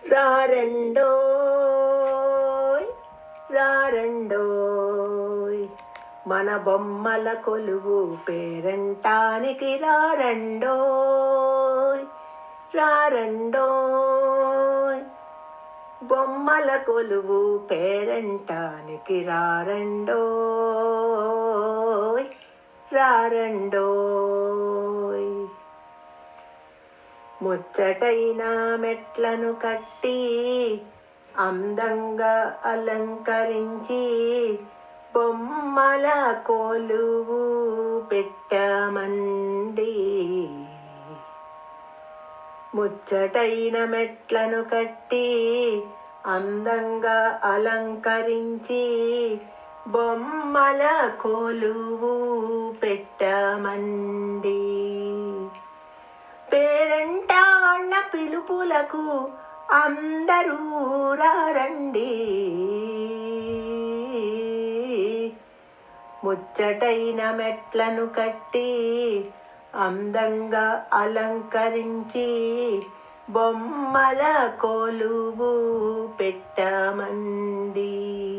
రారండోయ్ రారండోయ్ మన బొమ్మల కొలువు పేరంటానికి రారండోయ్ రారండోయ్ బొమ్మల కొలువు పేరంటానికి రారండోయ్ రారండోయ్ ముచ్చటైన మెట్లను కట్టి అందంగా అలంకరించి బొమ్మల కొలువు పెట్టమండి ముచ్చటైన మెట్లను కట్టి అందంగా అలంకరించి బొమ్మల కొలువు పెట్టమండి పేరంటాళ్ళ పిలుపులకు అందరూ రండి ముచ్చటైన మెట్లను కట్టి అందంగా అలంకరించి బొమ్మల కొలువు పెట్టమండి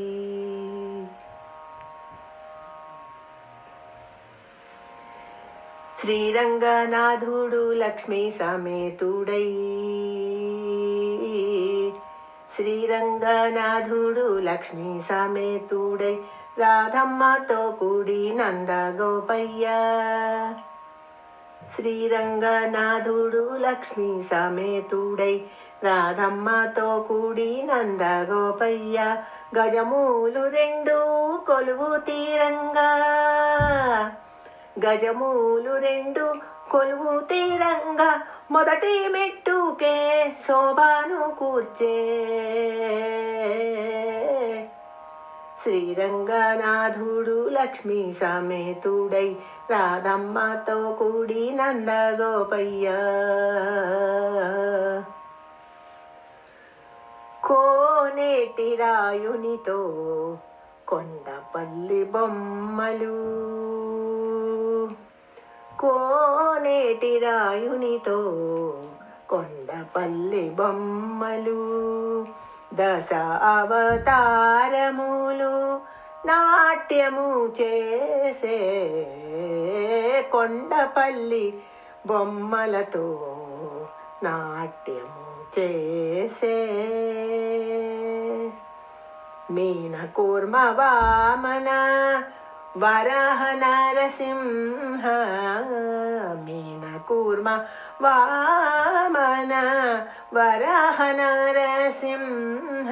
శ్రీరంగనాథుడు లక్ష్మీ సమేతుడై శ్రీరంగనాథుడు లక్ష్మీ సమేతుడై రాధమ్మతో కూడి నందగోపయ్య శ్రీరంగనాథుడు లక్ష్మీ సమేతుడై రాధమ్మతో కూడి నందగోపయ్య గజమూలు రెండు కొలువు తీరంగా గజమూలు రెండు కొలువు తీరంగా మొదటి మెట్టుకే శోభాను కూర్చే శ్రీరంగనాథుడు లక్ష్మీ సమేతుడై రాధమ్మతో కూడి నందగోపయ్య కోనేటి రాయునితో కొండపల్లి బొమ్మలు కోనేటి రాయునితో కొండపల్లి బొమ్మలు దశ అవతారములు నాట్యము చేసే కొండపల్లి బొమ్మలతో నాట్యము చేసే మీన కూర్మ వామన వరహ నరసింహ మీన కూర్మ వామన వరహ నరసింహ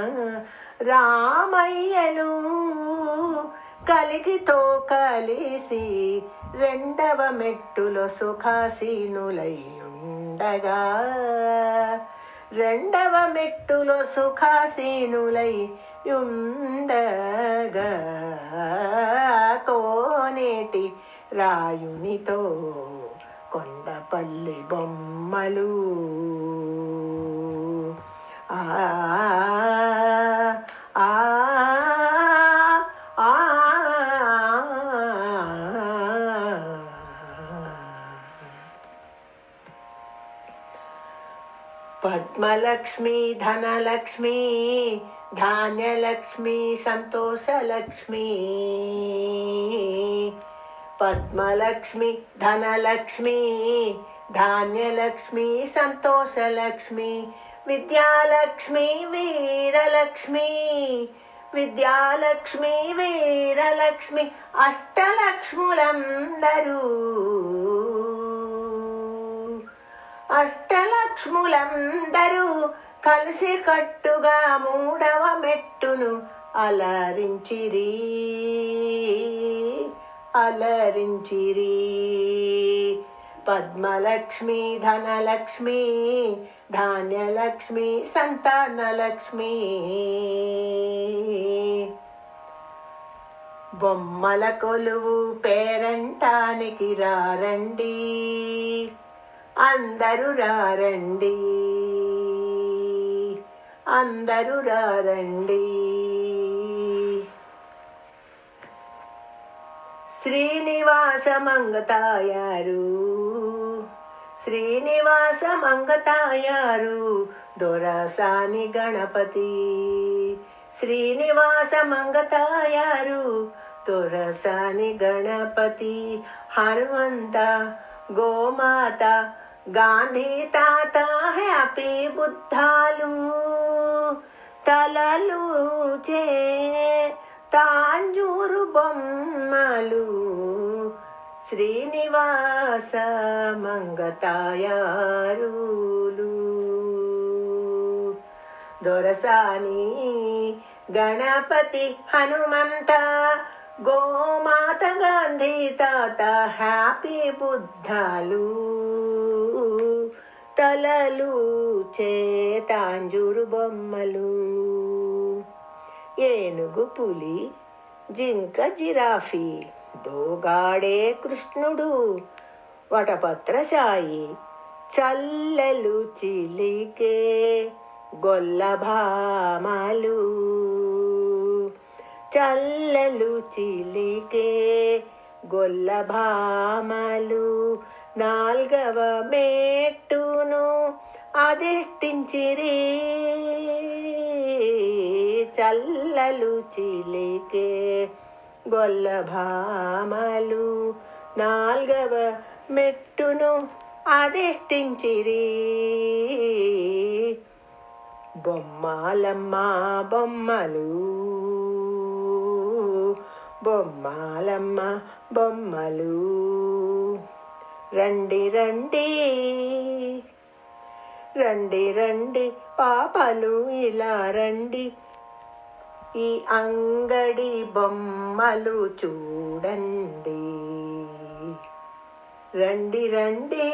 రామయ్యలు కలిగితో కలిసి రెండవ మెట్టులో సుఖాసీనులై ఉండగా రెండవ మెట్టులో సుఖాసీనులై ఉండగా కోనేటి రాయునితో కొండపల్లి బొమ్మలు ఆ ఆ ఆ పద్మలక్ష్మి ధనలక్ష్మి ధాన్యలక్ష్మి సంతోషలక్ష్మి పద్మలక్ష్మి ధనలక్ష్మి ధాన్యలక్ష్మి సంతోషలక్ష్మి విద్యాలక్ష్మి వీరలక్ష్మి విద్యాలక్ష్మి వీరలక్ష్మి అష్టలక్ష్ములందరూ అష్టలక్ష్ములందరూ కలిసి కట్టుగా మూడవ మెట్టును అలరించిరి అలరించిరి పద్మలక్ష్మి ధనలక్ష్మి ధాన్యలక్ష్మి సంతానలక్ష్మి బొమ్మల కొలువు పేరంటానికి రారండి అందరూ రారండి అందరూ రారండి శ్రీనివాస మంగతాయారు శ్రీనివాస మంగతాయారు దొరసాని గణపతి శ్రీనివాస మంగతాయారు దొరసాని గణపతి హనుమంత గోమాత గాంధీ తాత హ్యాపీ బుద్ధాలు తలలు చే తాంజూరు బొమ్మలు శ్రీనివాస మంగతాయారులు దొరసాని గణపతి హనుమంత గోమాత గాంధీ తాత హ్యాపీ బుద్ధాలు తలలు చేతాంజూరు బొమ్మలు ఏనుగు పులి జింక జిరాఫీ దోగాడే కృష్ణుడు వటపత్రశాయి చల్లలు చిలికే గొల్లభామలు చల్లలు చిలికే గొల్లభామలు నాల్గవ మెట్టును అధిష్ఠించిరి చల్లలు చిలికే గొల్లభామలు నాల్గవ మెట్టును అధిష్ఠించిరి బొమ్మాలమ్మ బొమ్మలు బొమ్మాలమ్మ బొమ్మలు రండి రండి రండి రండి పాపలు ఇలా రండి ఈ అంగడి బొమ్మలు చూడండి రండి రండి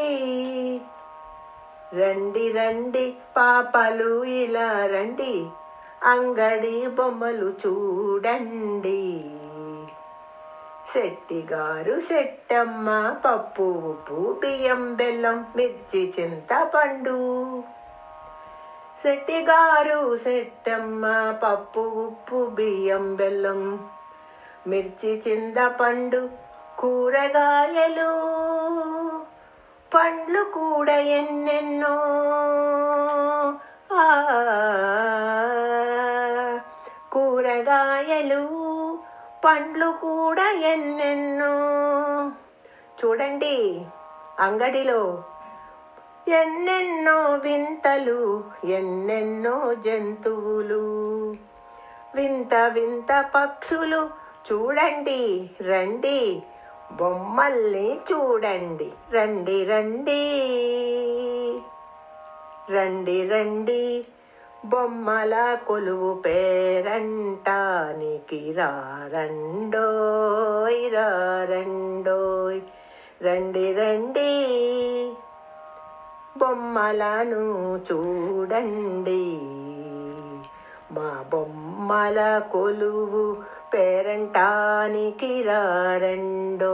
రండి రండి పాపలు ఇలా రండి అంగడి బొమ్మలు చూడండి శెట్టిగారు శెట్టమ్మ పప్పు ఉప్పు బియ్యం బెల్లం మిర్చి చింతపండు శెట్టిగారు శెట్టమ్మ పప్పు ఉప్పు బియ్యం బెల్లం మిర్చి చింతపండు కూరగాయలు పండ్లు కూడా ఎన్నెన్నో ఆ, కూరగాయలు పండ్లు కూడా ఎన్నెన్నో చూడండి అంగడిలో ఎన్నెన్నో వింతలు ఎన్నెన్నో జంతువులు వింత వింత పక్షులు చూడండి రండి బొమ్మల్ని చూడండి రండి రండి రండి రండి బొమ్మల కొలువు పేరంటానికి రారండోయ్ రారండోయ్ రండి రండి బొమ్మలను చూడండి మా బొమ్మల కొలువు పేరంటానికి రారండో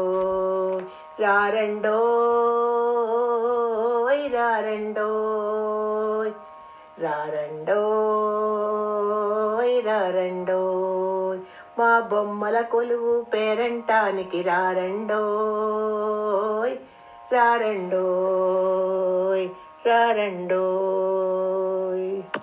రారండోయ్ రారండోయ్ రారండోయ్ రారండోయ్ మా బొమ్మల కొలువు పేరంటానికి రారండోయ్ రారండోయ్ రారండోయ్